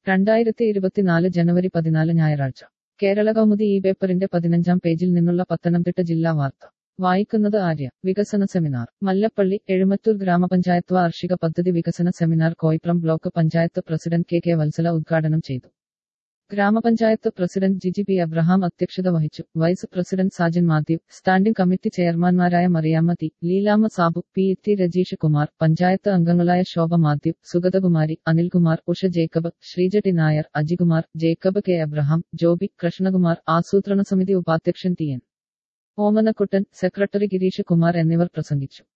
രണ്ടായിരത്തി ഇരുപത്തിനാല് ജനുവരി പതിനാല് ഞായറാഴ്ച കേരള കൗമുദി ഈ പേപ്പറിന്റെ പതിനഞ്ചാം പേജിൽ നിന്നുള്ള പത്തനംതിട്ട ജില്ലാ വാർത്ത വായിക്കുന്നത് ആര്യ വികസന സെമിനാർ മല്ലപ്പള്ളി എഴുമറ്റൂർ ഗ്രാമപഞ്ചായത്ത് വാർഷിക പദ്ധതി വികസന seminar Koipram block panchayat president K K Vatsala ഉദ്ഘാടനം ചെയ്തു gramapanchayat president Jiji P Abraham അധ്യക്ഷത വഹിച്ചു vice president Sajan Mathew standing committee ചെയർമാൻമാരായ മറിയാമ്മ തി ലീലാമ്മ സാബു പി ടി രജീഷ് കുമാർ പഞ്ചായത്ത് അംഗങ്ങളായ Shobha Mathew Sugathakumari Anilkumar Usha Jacob Sreeja T Nair Ajikumar Jacob K Abraham Joby Krishnakumar ആസൂത്രണ സമിതി ഉപാധ്യക്ഷൻ T N Omanakuttan secretary Gireesh Kumar എന്നിവർ പ്രസംഗിച്ചു